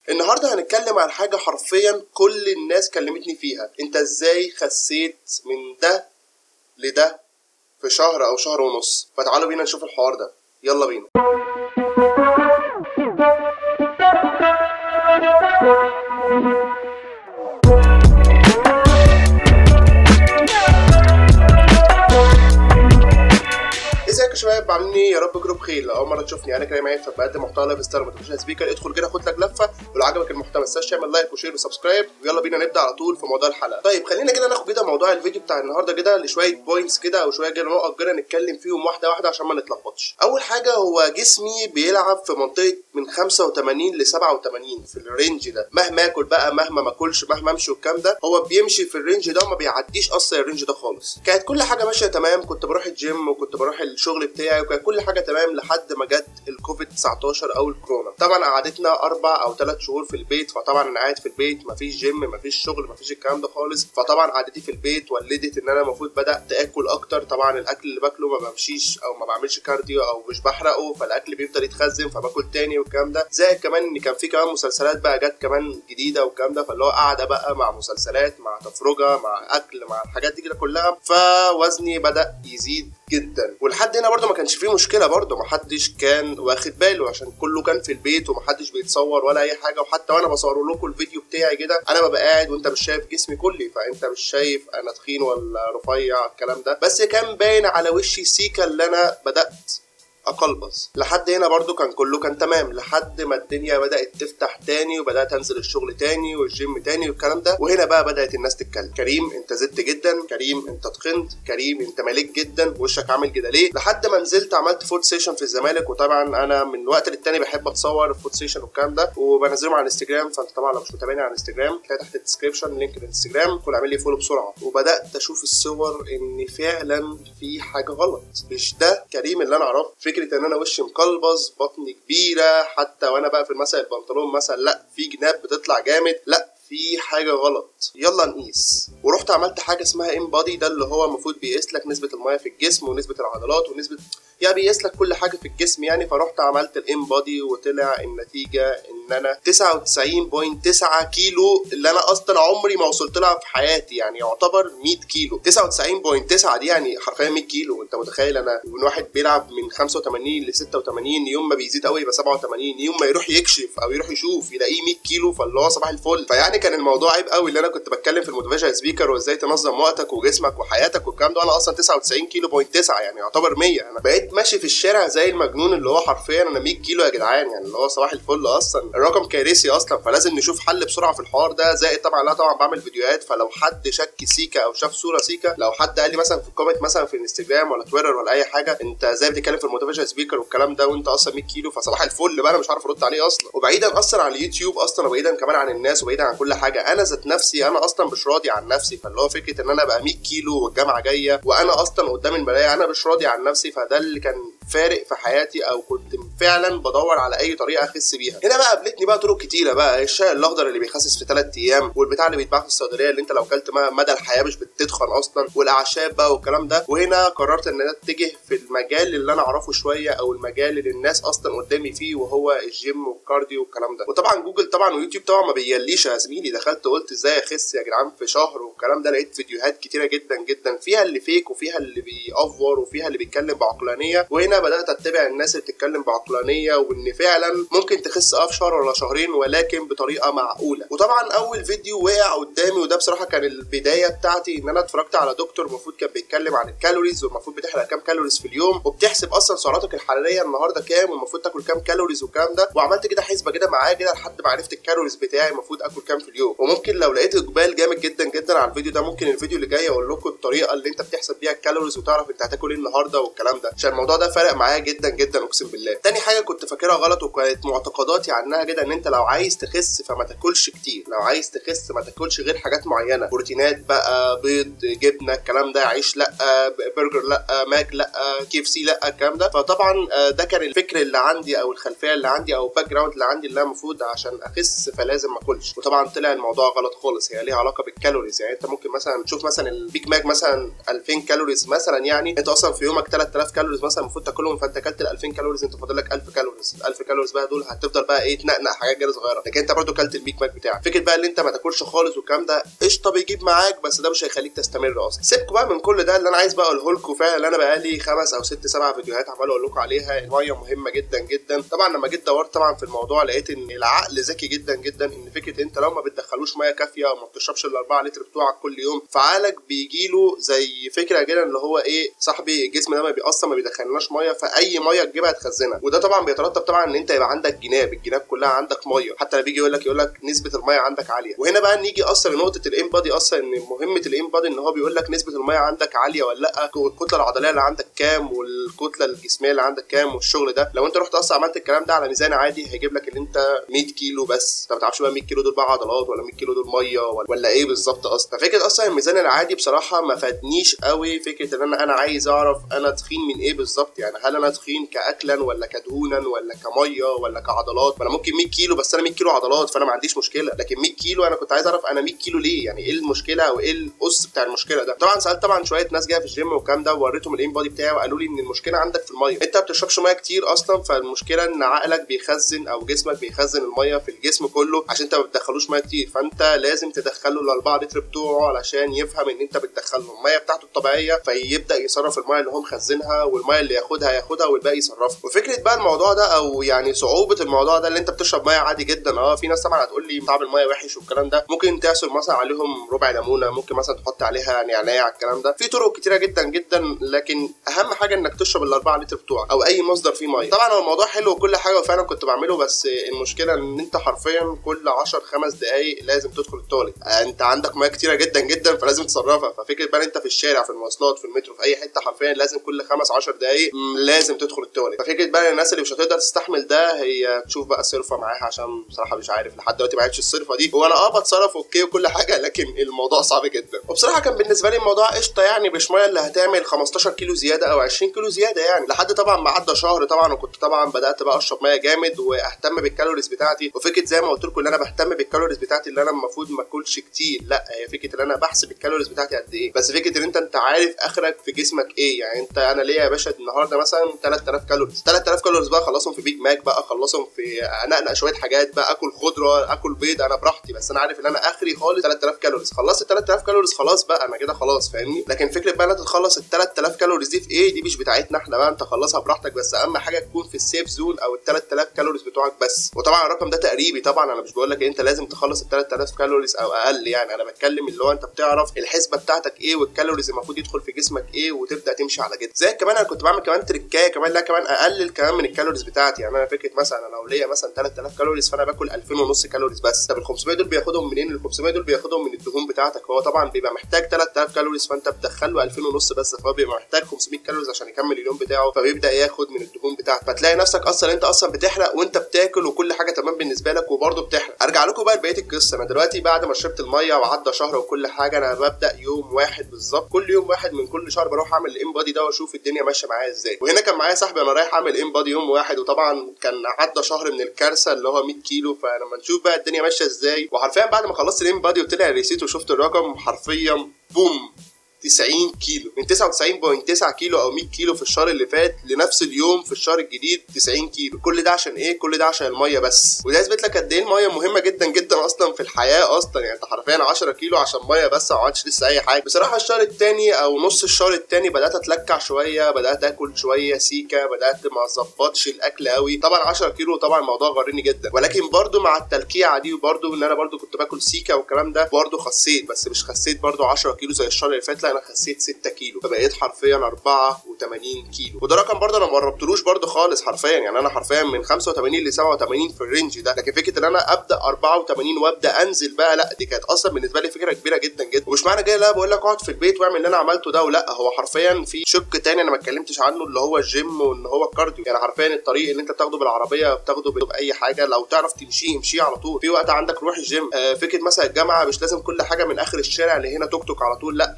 النهارده هنتكلم عن حاجه حرفيا كل الناس كلمتني فيها انت ازاي خسيت من ده لده في شهر او شهر ونص فتعالوا بينا نشوف الحوار ده يلا بينا ازيك يا شباب عاملين ايه يا رب تكونوا بخير لو اول مره تشوفني انا كريم عيد فبقدم محتوى لايف ستايل موتيفيشن سبيكر ادخل كده خد لك لفه ولو عجبك المحتوى ما تنساش تعمل لايك وشير وسبسكرايب ويلا بينا نبدا على طول في موضوع الحلقه طيب خلينا كده ناخد كده موضوع الفيديو بتاع النهارده كده لشويه بوينتس كده او شويه كده نقط كده نتكلم فيهم واحده واحده عشان ما نتلخبطش اول حاجه هو جسمي بيلعب في منطقه من 85 ل 87 في الرينج ده مهما اكل بقى مهما ما اكلش مهما امشي والكلام ده هو بيمشي في الرينج ده وما بيعديش اصلا الرينج ده خالص كانت كل حاجه ماشيه تمام كنت بروح الجيم وكنت بروح الشغل بتاعي وكانت كل حاجه تمام لحد ما جت الكوفيد 19 او الكورونا طبعا قعدتنا اربع او ثلاث شهور في البيت فطبعا انا قاعد في البيت مفيش جيم مفيش شغل مفيش الكلام ده خالص فطبعا قعدتي في البيت ولدت ان انا المفروض بدات اكل اكتر طبعا الاكل اللي باكله ما بمشيش او ما بعملش كارديو او مش بحرقه فالاكل بيفضل يتخزن فباكل تاني والكلام ده زائد كمان ان كان في كمان مسلسلات بقى جت كمان جديده والكلام ده فاللي هو قاعده بقى مع مسلسلات مع تفرجه مع اكل مع الحاجات دي كده كلها فوزني بدا يزيد جدا ولحد هنا برضه ما كانش فيه مشكله برضه ما حدش كان واخد باله عشان كله كان في البيت وما حدش بيتصور ولا اي حاجه وحتى وانا بصور لكم الفيديو بتاعي كده انا ببقى قاعد وانت مش شايف جسمي كلي فانت مش شايف انا تخين ولا رفيع الكلام ده بس كان باين على وشي سيكا اللي انا بدات اقلبص لحد هنا برضو كان كله كان تمام لحد ما الدنيا بدات تفتح تاني وبدات انزل الشغل تاني والجيم تاني والكلام ده وهنا بقى بدات الناس تتكلم كريم انت زدت جدا كريم انت تخنت كريم انت مليك جدا وشك عامل كده ليه لحد ما نزلت عملت فود سيشن في الزمالك وطبعا انا من وقت للتاني بحب اتصور فود سيشن والكلام ده وبنزلهم على الانستجرام فانت طبعا لو مش متابعني على الانستجرام تلاقي تحت الديسكربشن لينك الانستجرام كل اعمل لي فولو بسرعه وبدات اشوف الصور ان فعلا في حاجه غلط مش ده كريم اللي انا اعرفه فكره ان انا وشي مقلبص بطني كبيره حتى وانا بقى في مثلا البنطلون مثلا لا في جناب بتطلع جامد لا في حاجه غلط يلا نقيس ورحت عملت حاجه اسمها ام بادي ده اللي هو المفروض بيقيس لك نسبه الميه في الجسم ونسبه العضلات ونسبه يعني بيقيس لك كل حاجه في الجسم يعني فرحت عملت الام بادي وطلع النتيجه ان انا 99.9 كيلو اللي انا اصلا عمري ما وصلت لها في حياتي يعني يعتبر 100 كيلو 99.9 دي يعني حرفيا 100 كيلو انت متخيل انا من واحد بيلعب من 85 ل 86 يوم ما بيزيد قوي يبقى 87 يوم ما يروح يكشف او يروح يشوف يلاقيه 100 كيلو فاللي هو صباح الفل فيعني كان الموضوع عيب قوي اللي انا كنت بتكلم في الموتيفيشن سبيكر وازاي تنظم وقتك وجسمك وحياتك والكلام ده وانا اصلا 99 كيلو بوينت 9 يعني يعتبر 100 انا بقيت ماشي في الشارع زي المجنون اللي هو حرفيا انا 100 كيلو يا جدعان يعني اللي هو صباح الفل اصلا الرقم كارثي اصلا فلازم نشوف حل بسرعه في الحوار ده زائد طبعا لا طبعا بعمل فيديوهات فلو حد شك سيكا او شاف صوره سيكا لو حد قال لي مثلا في الكومنت مثلا في الانستجرام ولا تويتر ولا اي حاجه انت ازاي بتتكلم في الموتيفيشن سبيكر والكلام ده وانت اصلا 100 كيلو فصباح الفل بقى انا مش عارف ارد عليه اصلا وبعيدا اصلا عن اليوتيوب اصلا وبعيدا كمان عن الناس وبعيدا عن كل حاجه انا ذات نفسي انا اصلا مش راضي عن نفسي فاللي هو فكره ان انا ابقى 100 كيلو والجامعه جايه وانا اصلا قدام المرايه انا مش راضي عن نفسي فده اللي كان فارق في حياتي او كنت فعلا بدور على اي طريقه اخس بيها هنا بقى قابلتني بقى طرق كتيره بقى الشاي الاخضر اللي بيخسس في 3 ايام والبتاع اللي بيتباع في الصيدليه اللي انت لو اكلت مدى الحياه مش بتتخن اصلا والاعشاب بقى والكلام ده وهنا قررت ان انا اتجه في المجال اللي انا اعرفه شويه او المجال اللي الناس اصلا قدامي فيه وهو الجيم والكارديو والكلام ده وطبعا جوجل طبعا ويوتيوب طبعا ما بيجليش يا زميلي دخلت قلت ازاي اخس يا جدعان في شهر والكلام ده لقيت فيديوهات كتيره جدا جدا فيها اللي فيك وفيها اللي بيأفور وفيها اللي بيتكلم بعقلانيه وهنا بدات اتبع الناس اللي بتتكلم بعقلانيه وان فعلا ممكن تخس اه في شهر ولا شهرين ولكن بطريقه معقوله وطبعا اول فيديو وقع قدامي وده بصراحه كان البدايه بتاعتي ان انا اتفرجت على دكتور المفروض كان بيتكلم عن الكالوريز والمفروض بتحرق كام كالوريز في اليوم وبتحسب اصلا سعراتك الحراريه النهارده كام والمفروض تاكل كام كالوريز والكلام ده وعملت كده حسبه كده معاه كده لحد ما عرفت الكالوريز بتاعي المفروض اكل كام في اليوم وممكن لو لقيت اقبال جامد جدا جدا على الفيديو ده ممكن الفيديو اللي جاي اقول لكم الطريقه اللي انت بتحسب بيها الكالوريز وتعرف انت هتاكل ايه النهارده والكلام ده عشان الموضوع ده فرق معايا جدا جدا اقسم بالله تاني حاجه كنت فاكرها غلط وكانت معتقداتي عنها كده ان انت لو عايز تخس فما تاكلش كتير لو عايز تخس ما تاكلش غير حاجات معينه بروتينات بقى بيض جبنه الكلام ده عيش لا برجر لا ماك لا كي اف سي لا الكلام ده فطبعا ده كان الفكر اللي عندي او الخلفيه اللي عندي او الباك جراوند اللي عندي اللي انا المفروض عشان اخس فلازم ما اكلش وطبعا طلع الموضوع غلط خالص هي ليها علاقه بالكالوريز يعني انت ممكن مثلا تشوف مثلا البيج ماك مثلا 2000 كالوريز مثلا يعني انت اصلا في يومك 3000 كالوريز مثلا المفروض تاكلهم فانت اكلت ال 2000 كالوريز انت فاضل لك لك 1000 كالوريز ال 1000 كالوريز بقى دول هتفضل بقى ايه تنقنق حاجات كده صغيره لكن انت برضو كلت البيك ماك بتاعك فكره بقى اللي انت ما تاكلش خالص والكلام ده قشطه بيجيب معاك بس ده مش هيخليك تستمر اصلا سيبكوا بقى من كل ده اللي انا عايز بقى اقوله لكم فعلا اللي انا بقى لي خمس او ست سبع فيديوهات عمال اقول لكم عليها الميه مهمه جدا جدا طبعا لما جيت دورت طبعا في الموضوع لقيت ان العقل ذكي جدا جدا ان فكره انت لو ما بتدخلوش ميه كافيه وما بتشربش ال 4 لتر بتوعك كل يوم فعقلك بيجي له زي فكره كده اللي هو ايه صاحبي الجسم ده ما بيأثر ما بيدخلناش ميه فاي ميه تجيبها تخزنها وده طبعا بيترتب طبعا ان انت يبقى عندك جناب الجناب كلها عندك ميه حتى لما بيجي يقول لك يقول لك نسبه الميه عندك عاليه وهنا بقى نيجي اصلا لنقطه الام بادي اصلا ان مهمه الام بادي ان هو بيقول لك نسبه الميه عندك عاليه ولا لا والكتله العضليه اللي عندك كام والكتله الجسميه اللي عندك كام والشغل ده لو انت رحت اصلا عملت الكلام ده على ميزان عادي هيجيب لك ان انت 100 كيلو بس انت ما تعرفش بقى 100 كيلو دول بقى عضلات ولا 100 كيلو دول ميه ولا, ولا ايه بالظبط اصلا ففكره اصلا الميزان العادي بصراحه ما فادنيش قوي فكره ان انا انا عايز اعرف انا تخين من ايه بالظبط يعني هل انا تخين كاكلا ولا كدهونا ولا كميه ولا كعضلات ما انا ممكن 100 كيلو بس انا 100 كيلو عضلات فانا ما عنديش مشكله لكن 100 كيلو انا كنت عايز اعرف انا 100 كيلو ليه يعني ايه المشكله او ايه القص بتاع المشكله ده طبعا سالت طبعا شويه ناس جايه في الجيم والكلام ده ووريتهم الام بودي بتاعي وقالوا لي ان المشكله عندك في الميه انت ما بتشربش ميه كتير اصلا فالمشكله ان عقلك بيخزن او جسمك بيخزن الميه في الجسم كله عشان انت ما بتدخلوش ميه كتير فانت لازم تدخله ال 4 لتر بتوعه علشان يفهم ان انت بتدخله الميه بتاعته الطبيعيه فيبدا يصرف الميه اللي هو مخزنها والميه اللي ياخدها ياخدها والباقي يصرفها وفكره بقى الموضوع ده او يعني صعوبه الموضوع ده اللي انت بتشرب ميه عادي جدا اه في ناس طبعا هتقول لي طعم الميه وحش والكلام ده ممكن تعصر مثلا عليهم ربع ليمونه ممكن مثلا تحط عليها نعناع الكلام ده في طرق كتيره جدا جدا لكن اهم حاجه انك تشرب ال 4 لتر بتوعك او اي مصدر فيه ميه طبعا هو الموضوع حلو وكل حاجه وفعلا كنت بعمله بس المشكله ان انت حرفيا كل 10 5 دقائق لازم تدخل التواليت انت عندك ميه كتيره جدا جدا فلازم تصرفها ففكره بقى انت في الشارع في المواصلات في المترو في اي حته حرفيا لازم كل 5 10 دقائق لازم تدخل التواليت ففكره بقى الناس اللي مش هتقدر تستحمل ده هي تشوف بقى صرفه معاها عشان بصراحه مش عارف لحد دلوقتي ما عادش الصرفه دي هو انا اه بتصرف اوكي وكل حاجه لكن الموضوع صعب جدا وبصراحه كان بالنسبه لي الموضوع قشطه يعني مش ميه اللي هتعمل 15 كيلو زياده او 20 كيلو زياده يعني لحد طبعا ما عدى شهر طبعا وكنت طبعا بدات بقى اشرب ميه جامد واهتم بالكالوريز بتاعتي وفكره زي ما قلت لكم ان انا بهتم بالكالوريز بتاعتي اللي انا المفروض ما اكلش كتير لا هي فكره ان انا بحسب الكالوريز بتاعتي قد ايه بس فكره ان انت انت عارف اخرك في جسمك ايه يعني انت انا ليا يا باشا النهارده مثلا 3000 كالوريز 3000 كالوريز بقى اخلصهم في بيج ماك بقى اخلصهم في انقنق شويه حاجات بقى اكل خضره اكل بيض انا براحتي بس انا عارف ان انا اخري خالص 3000 كالوريز خلصت ال 3000 كالوريز خلاص بقى انا كده خلاص فاهمني لكن فكره بقى انت تخلص ال 3000 كالوريز دي في ايه دي مش بتاعتنا احنا بقى انت خلصها براحتك بس اهم حاجه تكون في السيف زون او ال 3000 كالوريز بتوعك بس وطبعا الرقم ده تقريبي طبعا انا مش بقول لك انت لازم تخلص ال 3000 كالوريز او اقل يعني انا بتكلم اللي هو انت بتعرف الحسبه بتاعتك ايه والكالوريز المفروض يدخل في جسمك ايه وتبدا تمشي على كده زي كمان انا كنت بعمل كمان تريكايه كمان لا كمان اقلل كمان من الكالوريز بتاعتي يعني انا فكره مثلا انا لو ليا مثلا 3000 كالوريز فانا باكل 2000 ونص كالوريز بس طب ال 500 دول بياخدهم منين ال 500 دول بياخدهم من الدهون بتاعتك هو طبعا بيبقى محتاج 3000 كالوريز فانت بتدخل له 2000 ونص بس فهو بيبقى محتاج 500 كالوريز عشان يكمل اليوم بتاعه فبيبدا ياخد من الدهون بتاعتك فتلاقي نفسك اصلا انت اصلا بتحرق وانت بتاكل وكل حاجه تمام بالنسبه لك وبرضه بتحرق ارجع لكم بقى لبقيه القصه انا دلوقتي بعد ما شربت الميه وعدى شهر وكل حاجه انا ببدا يوم واحد بالظبط كل يوم واحد من كل شهر بروح اعمل الام بادي ده واشوف الدنيا ماشيه معايا ازاي وهنا كان معايا صاحبي انا رايح اعمل ام بادي يوم واحد وطبعا كان عدى شهر من الكارثه اللي هو 100 كيلو فلما نشوف بقى الدنيا ماشيه ازاي وحرفيا بعد ما خلصت الام بادي وطلع الريسيت وشفت الرقم حرفيا بوم 90 كيلو من 99.9 كيلو او 100 كيلو في الشهر اللي فات لنفس اليوم في الشهر الجديد 90 كيلو كل ده عشان ايه كل ده عشان الميه بس وده يثبت لك قد ايه الميه مهمه جدا جدا اصلا في الحياه اصلا يعني انت حرفيا 10 كيلو عشان ميه بس ما عملتش لسه اي حاجه بصراحه الشهر الثاني او نص الشهر الثاني بدات اتلكع شويه بدات اكل شويه سيكه بدات ما اظبطش الاكل قوي طبعا 10 كيلو طبعا الموضوع غرني جدا ولكن برده مع التلكيعه دي وبرده ان انا برده كنت باكل سيكه والكلام ده برده خسيت بس مش خسيت برده 10 كيلو زي الشهر اللي فات لا انا خسيت 6 كيلو فبقيت حرفيا 84 كيلو وده رقم برضه انا ما قربتلوش برضه خالص حرفيا يعني انا حرفيا من 85 ل 87 في الرينج ده لكن فكره ان انا ابدا 84 وابدا انزل بقى لا دي كانت اصلا بالنسبه لي فكره كبيره جدا جدا ومش معنى جاي لا بقول لك اقعد في البيت واعمل اللي انا عملته ده ولا هو حرفيا في شق تاني انا ما اتكلمتش عنه اللي هو الجيم وان هو الكارديو يعني حرفيا الطريق اللي انت بتاخده بالعربيه بتاخده باي حاجه لو تعرف تمشي امشي على طول في وقت عندك روح الجيم آه فكره مثلا الجامعه مش لازم كل حاجه من اخر الشارع اللي هنا توك توك على طول لا يعني امشي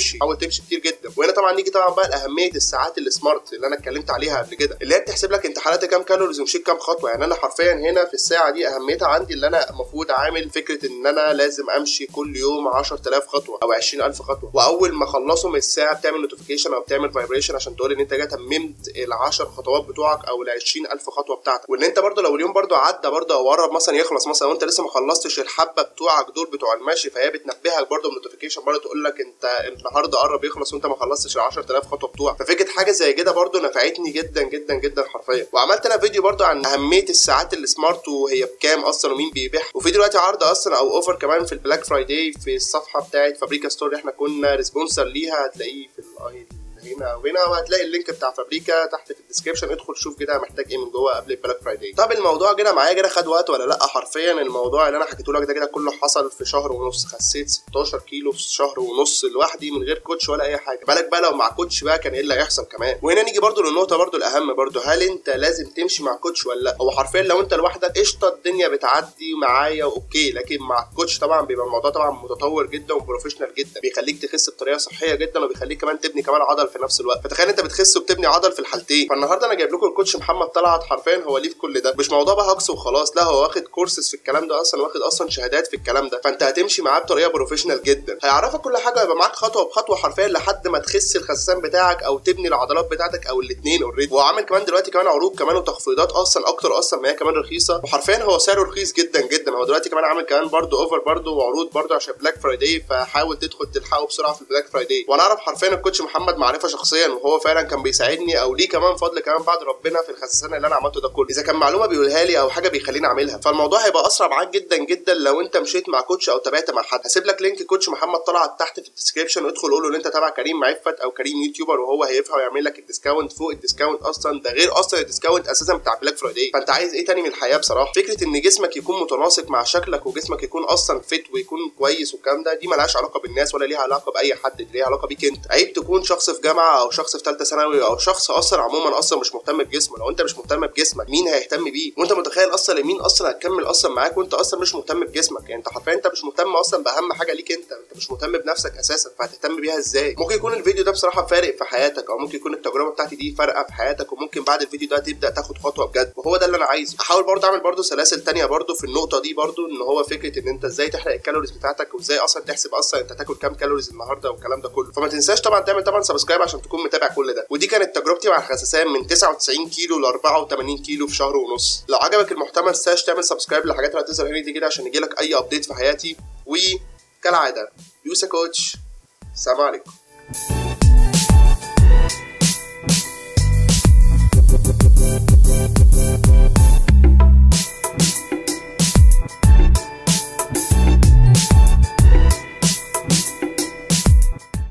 تمشي حاول تمشي كتير جدا وهنا طبعا نيجي طبعا بقى لاهميه الساعات السمارت اللي انا اتكلمت عليها قبل كده اللي هي بتحسب لك انت حرقت كام كالوريز ومشيت كام خطوه يعني انا حرفيا هنا في الساعه دي اهميتها عندي اللي انا المفروض عامل فكره ان انا لازم امشي كل يوم 10000 خطوه او 20000 خطوه واول ما اخلصهم الساعه بتعمل نوتيفيكيشن او بتعمل فايبريشن عشان تقول ان انت جاي تممت ال 10 خطوات بتوعك او ال 20000 خطوه بتاعتك وان انت برضو لو اليوم برضو عدى برضو او قرب مثلا يخلص مثلا وانت لسه ما خلصتش الحبه بتوعك دول بتوع المشي فهي بتنبهك برضو بنوتيفيكيشن برضو تقول لك انت النهارده قرب يخلص وانت ما خلصتش ال 10000 خطوه بتوعك ففكره حاجه زي كده برضو نفعتني جدا جدا جدا حرفيا وعملت انا فيديو برضو عن اهميه الساعات السمارت وهي بكام اصلا ومين بيبيعها وفي دلوقتي عرض اصلا او اوفر كمان في البلاك فرايداي في الصفحه بتاعت فابريكا ستور اللي احنا كنا ريسبونسر ليها هتلاقيه في الاي هنا وهنا وهتلاقي اللينك بتاع فابريكا تحت في الديسكربشن ادخل شوف كده محتاج ايه من جوه قبل البلاك فرايداي طب الموضوع كده معايا كده خد وقت ولا لا حرفيا الموضوع اللي انا حكيته لك ده كده كله حصل في شهر ونص خسيت 16 كيلو في شهر ونص لوحدي من غير كوتش ولا اي حاجه بالك بقى لو مع كوتش بقى كان ايه اللي هيحصل كمان وهنا نيجي برضو للنقطه برضو الاهم برضو هل انت لازم تمشي مع كوتش ولا لا هو حرفيا لو انت لوحدك قشطه الدنيا بتعدي معايا واوكي لكن مع الكوتش طبعا بيبقى الموضوع طبعا متطور جدا وبروفيشنال جدا بيخليك تخس بطريقه صحيه جدا وبيخليك كمان تبني كمان عضل في نفس الوقت فتخيل انت بتخس وبتبني عضل في الحالتين فالنهارده انا جايب لكم الكوتش محمد طلعت حرفيا هو ليه في كل ده مش موضوع بقى هكس وخلاص لا هو واخد كورسز في الكلام ده اصلا واخد اصلا شهادات في الكلام ده فانت هتمشي معاه بطريقه بروفيشنال جدا هيعرفك كل حاجه هيبقى معاك خطوه بخطوه حرفيا لحد ما تخس الخسان بتاعك او تبني العضلات بتاعتك او الاثنين اوريدي وعامل كمان دلوقتي كمان عروض كمان وتخفيضات اصلا اكتر اصلا ما هي كمان رخيصه وحرفيا هو سعره رخيص جدا جدا هو دلوقتي كمان عامل كمان برضه اوفر برضه وعروض برضه عشان بلاك فرايداي فحاول تدخل تلحقه بسرعه في البلاك فرايداي وانا اعرف حرفيا الكوتش محمد معرفه شخصيا وهو فعلا كان بيساعدني او ليه كمان فضل كمان بعد ربنا في الخسسان اللي انا عملته ده كله اذا كان معلومه بيقولها لي او حاجه بيخليني اعملها فالموضوع هيبقى اسرع معاك جدا جدا لو انت مشيت مع كوتش او تابعت مع حد هسيب لك لينك كوتش محمد طلعت تحت في الديسكربشن ادخل قول له ان انت تابع كريم معفت او كريم يوتيوبر وهو هيفهم ويعمل لك الديسكاونت فوق الديسكاونت اصلا ده غير اصلا الديسكاونت اساسا بتاع بلاك فرايداي فانت عايز ايه تاني من الحياه بصراحه فكره ان جسمك يكون متناسق مع شكلك وجسمك يكون اصلا فيت ويكون كويس والكلام ده دي ملهاش علاقه بالناس ولا ليها علاقه باي حد دي ليها علاقه بيك انت عيب تكون شخص في جامعه او شخص في ثالثه ثانوي او شخص اصلا عموما اصلا مش مهتم بجسمه لو انت مش مهتم بجسمك مين هيهتم بيه وانت متخيل اصلا مين اصلا هتكمل اصلا معاك وانت اصلا مش مهتم بجسمك يعني انت حرفيا انت مش مهتم اصلا باهم حاجه ليك انت انت مش مهتم بنفسك اساسا فهتهتم بيها ازاي ممكن يكون الفيديو ده بصراحه فارق في حياتك او ممكن يكون التجربه بتاعتي دي فارقه في حياتك وممكن بعد الفيديو ده تبدا تاخد خطوه بجد وهو ده اللي انا عايزه احاول برضه اعمل برضه سلاسل تانية برضه في النقطه دي برضه ان هو فكره ان انت ازاي تحرق الكالوريز بتاعتك وازاي اصلا تحسب اصلا انت تاكل كام كالوريز النهارده والكلام ده كله فما تنساش طبعا تعمل طبعا سبسكرايب عشان تكون متابع كل ده ودي كانت تجربتي مع الخسسان من 99 كيلو ل 84 كيلو في شهر ونص لو عجبك المحتوى ما تنساش تعمل سبسكرايب للحاجات اللي هتظهر هنا دي كده عشان يجيلك اي ابديت في حياتي وكالعاده يوسا كوتش السلام عليكم